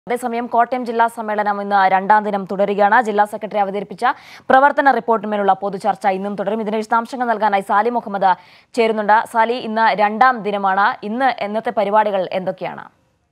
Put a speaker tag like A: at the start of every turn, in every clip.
A: അതേസമയം കോട്ടയം ജില്ലാ സമ്മേളനം ഇന്ന് രണ്ടാം ദിനം തുടരുകയാണ് ജില്ലാ സെക്രട്ടറി അവതരിപ്പിച്ച പ്രവർത്തന റിപ്പോർട്ടിന്മേലുള്ള പൊതുചർച്ച ഇന്നും തുടരും ഇതിന്റെ വിശദാംശങ്ങൾ നൽകാനായി സാലി മുഹമ്മദ് ചേരുന്നുണ്ട് സാലി ഇന്ന് രണ്ടാം ദിനമാണ് ഇന്ന് എന്നത്തെ പരിപാടികൾ എന്തൊക്കെയാണ്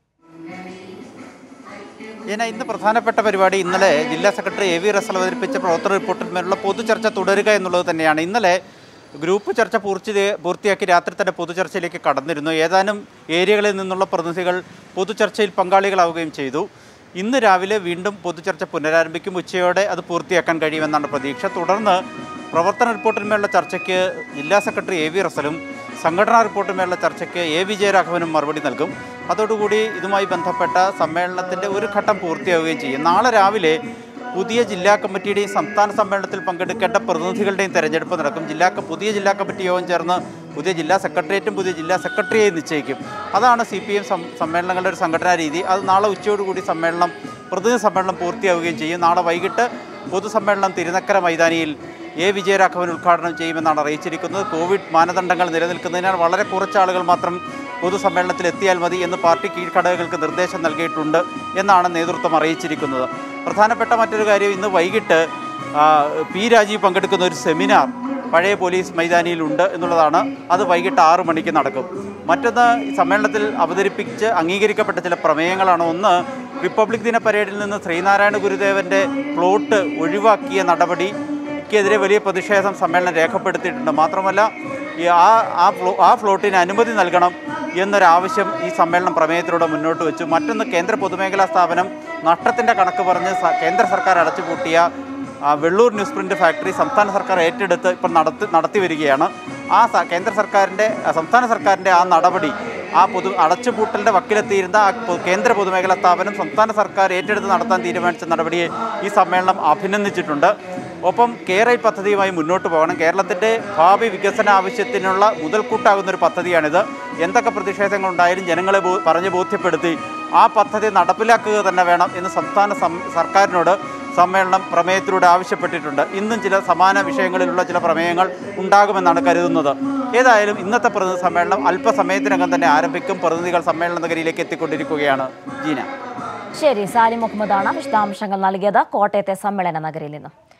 B: ഇന ഇന്ന് പ്രധാനപ്പെട്ട പരിപാടി ഇന്നലെ ജില്ലാ സെക്രട്ടറി എ വി റസൽ അവതരിപ്പിച്ച പ്രവർത്തന റിപ്പോർട്ടിന്മേലുള്ള പൊതുചർച്ച തുടരുക എന്നുള്ളത് തന്നെയാണ് ഇന്നലെ ഗ്രൂപ്പ് ചർച്ച പൂർത്തി പൂർത്തിയാക്കി രാത്രി തന്നെ പൊതുചർച്ചയിലേക്ക് കടന്നിരുന്നു ഏതാനും ഏരിയകളിൽ നിന്നുള്ള പ്രതിനിധികൾ പൊതുചർച്ചയിൽ പങ്കാളികളാവുകയും ചെയ്തു ഇന്ന് രാവിലെ വീണ്ടും പൊതുചർച്ച പുനരാരംഭിക്കും ഉച്ചയോടെ അത് പൂർത്തിയാക്കാൻ കഴിയുമെന്നാണ് പ്രതീക്ഷ തുടർന്ന് പ്രവർത്തന റിപ്പോർട്ടിന്മേലുള്ള ചർച്ചയ്ക്ക് ജില്ലാ സെക്രട്ടറി എ വി റസലും സംഘടനാ റിപ്പോർട്ടിന്മേലുള്ള ചർച്ചയ്ക്ക് എ വിജയരാഘവനും മറുപടി നൽകും അതോടുകൂടി ഇതുമായി ബന്ധപ്പെട്ട സമ്മേളനത്തിൻ്റെ ഒരു ഘട്ടം പൂർത്തിയാവുകയും ചെയ്യും നാളെ രാവിലെ പുതിയ ജില്ലാ കമ്മിറ്റിയുടെയും സംസ്ഥാന സമ്മേളനത്തിൽ പങ്കെടുക്കേണ്ട പ്രതിനിധികളുടെയും തെരഞ്ഞെടുപ്പ് നടക്കും ജില്ലാ ക- പുതിയ ജില്ലാ കമ്മിറ്റി യോഗം ചേർന്ന് പുതിയ ജില്ലാ സെക്രട്ടേറിയറ്റും പുതിയ ജില്ലാ സെക്രട്ടറിയെയും നിശ്ചയിക്കും അതാണ് സി പി എം സമ്മേളനങ്ങളുടെ ഒരു സംഘടനാ രീതി അത് നാളെ ഉച്ചയോടുകൂടി സമ്മേളനം പ്രതിനിധി സമ്മേളനം പൂർത്തിയാവുകയും ചെയ്യും നാളെ വൈകിട്ട് പൊതുസമ്മേളനം തിരുനക്കര മൈതാനിയിൽ എ വിജയരാഘവൻ ഉദ്ഘാടനം ചെയ്യുമെന്നാണ് അറിയിച്ചിരിക്കുന്നത് കോവിഡ് മാനദണ്ഡങ്ങൾ നിലനിൽക്കുന്നതിനാൽ വളരെ കുറച്ച് ആളുകൾ മാത്രം പൊതുസമ്മേളനത്തിൽ എത്തിയാൽ മതി എന്ന് പാർട്ടി കീഴ്ഘടകങ്ങൾക്ക് നിർദ്ദേശം നൽകിയിട്ടുണ്ട് എന്നാണ് നേതൃത്വം അറിയിച്ചിരിക്കുന്നത് പ്രധാനപ്പെട്ട മറ്റൊരു കാര്യം ഇന്ന് വൈകിട്ട് ആ, പി രാജീവ് പങ്കെടുക്കുന്ന ഒരു സെമിനാർ പഴയ പോലീസ് മൈതാനിയിലുണ്ട് എന്നുള്ളതാണ് അത് വൈകിട്ട് ആറു മണിക്ക് നടക്കും മറ്റൊന്ന് ഈ സമ്മേളനത്തിൽ അവതരിപ്പിച്ച് അംഗീകരിക്കപ്പെട്ട ചില പ്രമേയങ്ങളാണ് ഒന്ന് റിപ്പബ്ലിക് ദിന പരേഡിൽ നിന്ന് ശ്രീനാരായണ ഗുരുദേവൻ്റെ പ്ലോട്ട് ഒഴിവാക്കിയ നടപടി ക്കെതിരെ വലിയ പ്രതിഷേധം സമ്മേളനം രേഖപ്പെടുത്തിയിട്ടുണ്ട് മാത്രമല്ല ഈ ആ ആ ഫ്ലോ ആ ഫ്ലോട്ടിന് അനുമതി നൽകണം എന്നൊരാവശ്യം ഈ സമ്മേളനം പ്രമേയത്തിലൂടെ മുന്നോട്ട് വെച്ചു മറ്റൊന്ന് കേന്ദ്ര പൊതുമേഖലാ സ്ഥാപനം നഷ്ടത്തിൻ്റെ കണക്ക് പറഞ്ഞ് സ- കേന്ദ്ര സർക്കാർ അടച്ചുപൂട്ടിയ ആ, വെള്ളൂർ ന്യൂസ് പ്രിൻ്റ് ഫാക്ടറി സംസ്ഥാന സർക്കാർ ഏറ്റെടുത്ത് ഇപ്പം നടത്തി നടത്തി വരികയാണ് ആ സ- കേന്ദ്ര സർക്കാരിൻ്റെ ആ, സംസ്ഥാന സർക്കാരിൻ്റെ ആ നടപടി ആ പൊതു അടച്ചുപൂട്ടലിൻ്റെ വക്കിലെത്തിയിരുന്ന ആ പൊ- കേന്ദ്ര പൊതുമേഖലാ സ്ഥാപനം സംസ്ഥാന സർക്കാർ ഏറ്റെടുത്ത് നടത്താൻ തീരുമാനിച്ച നടപടിയെ ഈ സമ്മേളനം അഭിനന്ദിച്ചിട്ടുണ്ട് ഒപ്പം കേരള പദ്ധതിയുമായി മുന്നോട്ട് പോകണം കേരളത്തിൻ്റെ ഭാവി വികസന ആവശ്യത്തിനുള്ള മുതൽക്കൂട്ടാകുന്ന ഒരു പദ്ധതിയാണിത് എന്തൊക്കെ പ്രതിഷേധങ്ങളുണ്ടായാലും ജനങ്ങളെ ബോ- പറഞ്ഞ് ബോധ്യപ്പെടുത്തി ആ പദ്ധതി നടപ്പിലാക്കുക തന്നെ വേണം എന്ന് സംസ്ഥാന സം- സർക്കാരിനോട് സമ്മേളനം പ്രമേയത്തിലൂടെ ആവശ്യപ്പെട്ടിട്ടുണ്ട് ഇന്നും ചില സമാന വിഷയങ്ങളിലുള്ള ചില പ്രമേയങ്ങൾ ഉണ്ടാകുമെന്നാണ് കരുതുന്നത് ഏതായാലും ഇന്നത്തെ പ്രതിനിധി സമ്മേളനം അല്പസമയത്തിനകം തന്നെ ആരംഭിക്കും പ്രതിനിധികൾ സമ്മേളന നഗരിയിലേക്ക് എത്തിക്കൊണ്ടിരിക്കുകയാണ് ജീന
A: ശരി സാലി മുഹമ്മദാണ് വിശദാംശങ്ങൾ നൽകിയത് കോട്ടയത്തെ സമ്മേളന നഗരിയിൽ നിന്നും